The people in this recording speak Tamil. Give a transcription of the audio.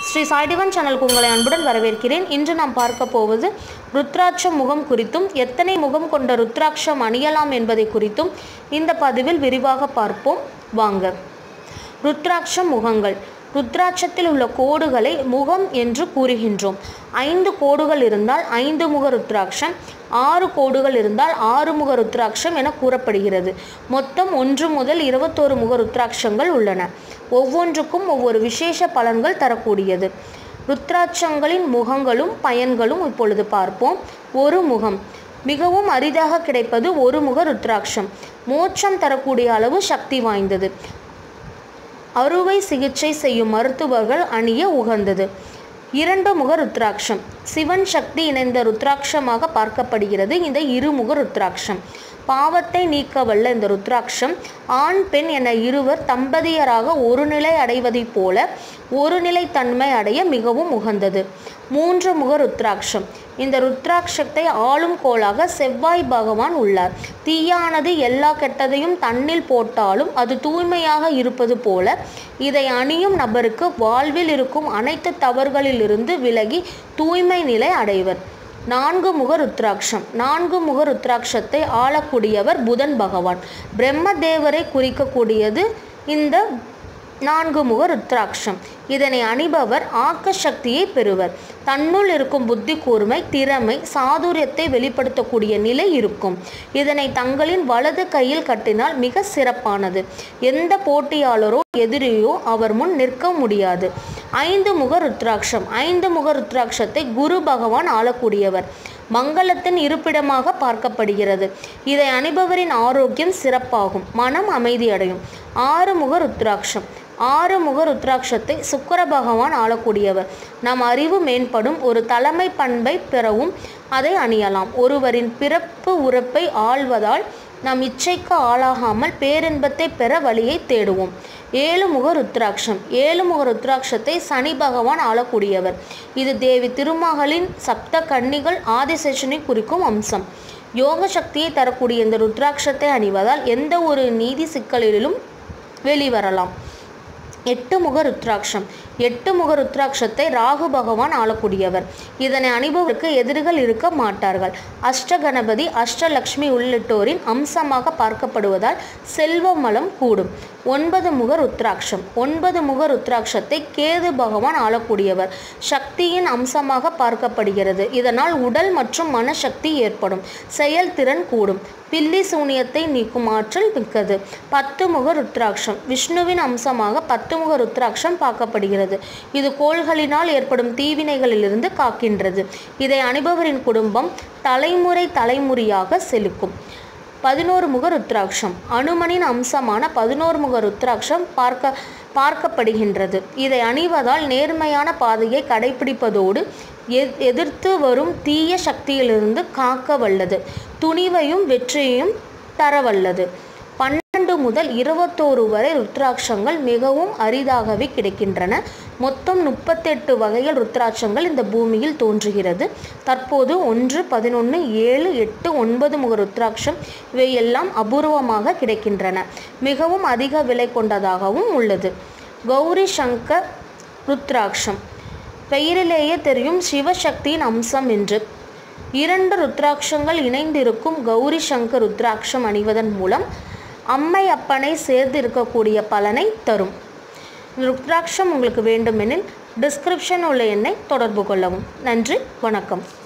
ஸ்ரீ சாய்டிவன் சேனலுக்கு உங்களை அன்புடன் வரவேற்கிறேன் இன்று நாம் பார்க்க போவது ருத்ராட்ச முகம் குறித்தும் எத்தனை முகம் கொண்ட ருத்ராட்சம் அணியலாம் என்பதை குறித்தும் இந்த பதிவில் விரிவாக பார்ப்போம் வாங்க ருத்ராட்சம் முகங்கள் ருத்ராட்சத்தில் உள்ள கோடுகளை முகம் என்று கூறுகின்றோம் ஐந்து கோடுகள் இருந்தால் ஐந்து முக ருத்ராட்சம் ஆறு கோடுகள் இருந்தால் ஆறு முக ருத்ராட்சம் என கூறப்படுகிறது மொத்தம் ஒன்று முதல் இருபத்தோரு முக ருத்ராட்சங்கள் உள்ளன ஒவ்வொன்றுக்கும் ஒவ்வொரு விசேஷ பலன்கள் தரக்கூடியது ருத்ராட்சங்களின் முகங்களும் பயன்களும் இப்பொழுது பார்ப்போம் ஒரு முகம் மிகவும் அரிதாக கிடைப்பது ஒரு முக ருத்ராட்சம் மோட்சம் தரக்கூடிய அளவு சக்தி வாய்ந்தது அறுவை சிகிச்சை செய்யும் மருத்துவர்கள் அணிய உகந்தது இரண்டு முக ருத்ராட்சம் சிவன் சக்தி இணைந்த ருத்ராட்சமாக பார்க்கப்படுகிறது இந்த இருமுக ருத்ராட்சம் பாவத்தை நீக்க வல்ல இந்த ருத்ராட்சம் ஆண் பெண் என இருவர் தம்பதியராக ஒரு நிலை அடைவதைப் போல ஒரு நிலை தன்மை அடைய மிகவும் உகந்தது மூன்று முக ருத்ராட்சம் இந்த ருத்ராட்சத்தை ஆளும் கோளாக செவ்வாய் பகவான் உள்ளார் தீயானது எல்லா கெட்டதையும் தன்னில் போட்டாலும் அது தூய்மையாக இருப்பது போல இதை அணியும் நபருக்கு வாழ்வில் இருக்கும் அனைத்து தவறுகளிலிருந்து விலகி தூய்மை நிலை அடைவர் நான்கு முக ருத்ராட்சம் நான்கு முக ருத்ராட்சத்தை ஆளக்கூடியவர் புதன் பகவான் பிரம்மதேவரை குறிக்கக்கூடியது இந்த நான்கு முக ருத்ராட்சம் இதனை அணிபவர் ஆக்க சக்தியை பெறுவர் தன்னுள் இருக்கும் புத்தி கூர்மை திறமை சாதுரியத்தை வெளிப்படுத்தக்கூடிய நிலை இருக்கும் இதனை தங்களின் வலது கையில் கட்டினால் மிக சிறப்பானது எந்த போட்டியாளரோ எதிரியோ அவர் முன் நிற்க முடியாது ஐந்து முக ருத்ராட்சம் ஐந்து முக ருத்ராட்சத்தை குரு பகவான் ஆளக்கூடியவர் மங்களத்தின் இருப்பிடமாக பார்க்கப்படுகிறது இதை அணிபவரின் ஆரோக்கியம் சிறப்பாகும் மனம் அமைதியடையும் ஆறு முக ருத்ராட்சம் ஆறு முக ருத்ராட்சத்தை சுக்கர பகவான் ஆளக்கூடியவர் நம் அறிவு மேம்படும் ஒரு தலைமை பண்பை பெறவும் அதை அணியலாம் ஒருவரின் பிறப்பு உறுப்பை ஆள்வதால் நம் இச்சைக்கு ஆளாகாமல் பேரின்பத்தை பெற வழியை தேடுவோம் ஏழு முக ருத்ராட்சம் ஏழு முக ருத்ராட்சத்தை சனி பகவான் ஆளக்கூடியவர் இது தேவி திருமகளின் சப்த கன்னிகள் ஆதிசேஷனை குறிக்கும் அம்சம் யோக சக்தியை தரக்கூடிய இந்த ருத்ராட்சத்தை அணிவதால் எந்த ஒரு நீதி சிக்கலிலும் வெளிவரலாம் எட்டு முக ருத்ராட்சம் எட்டு முக ருத்ராட்சத்தை ராகு பகவான் ஆளக்கூடியவர் இதனை அணிபவருக்கு எதிரிகள் இருக்க மாட்டார்கள் அஷ்டகணபதி அஷ்டலக்ஷ்மி உள்ளிட்டோரின் அம்சமாக பார்க்கப்படுவதால் செல்வ மலம் கூடும் ஒன்பது முக ருத்ராட்சம் ஒன்பது முக ருத்ராட்சத்தை கேது பகவான் ஆளக்கூடியவர் சக்தியின் அம்சமாக பார்க்கப்படுகிறது இதனால் உடல் மற்றும் மனசக்தி ஏற்படும் செயல்திறன் கூடும் பில்லி சூனியத்தை நீக்கும் ஆற்றல் மிக்கது பத்து முக ருத்ராட்சம் விஷ்ணுவின் அம்சமாக பத்து முக ருத்ராட்சம் பார்க்கப்படுகிறது இது கோள்களினால் ஏற்படும் தீவினைகளிலிருந்து காக்கின்றது இதை அணிபவரின் குடும்பம் தலைமுறை தலைமுறையாக செலுக்கும் பதினோரு முக ருத்ராட்சம் அனுமனின் அம்சமான பதினோரு முக ருத்ராட்சம் பார்க்க பார்க்கப்படுகின்றது இதை அணிவதால் நேர்மையான பாதையை கடைபிடிப்பதோடு எதிர்த்து வரும் தீய சக்தியிலிருந்து காக்க வல்லது துணிவையும் வெற்றியையும் தரவல்லது பன்னெண்டு முதல் இருபத்தோரு வரை ருத்ராட்சங்கள் மிகவும் அரிதாகவே கிடைக்கின்றன மொத்தம் முப்பத்தெட்டு வகைகள் ருத்ராட்சங்கள் இந்த பூமியில் தோன்றுகிறது தற்போது ஒன்று பதினொன்று ஏழு எட்டு ஒன்பது முக ருத்ராட்சம் இவையெல்லாம் அபூர்வமாக கிடைக்கின்றன மிகவும் அதிக விலை கொண்டதாகவும் உள்ளது கௌரி சங்கர் ருத்ராட்சம் பெயரிலேயே தெரியும் சிவசக்தியின் அம்சம் என்று இரண்டு ருத்ராட்சங்கள் இணைந்திருக்கும் கௌரி சங்கர் ருத்ராட்சம் அணிவதன் மூலம் அம்மை அப்பனை சேர்ந்து இருக்கக்கூடிய பலனை தரும் ருத்ராட்சம் உங்களுக்கு வேண்டுமெனில் டிஸ்கிரிப்ஷன் உள்ள எண்ணை தொடர்பு கொள்ளவும் நன்றி வணக்கம்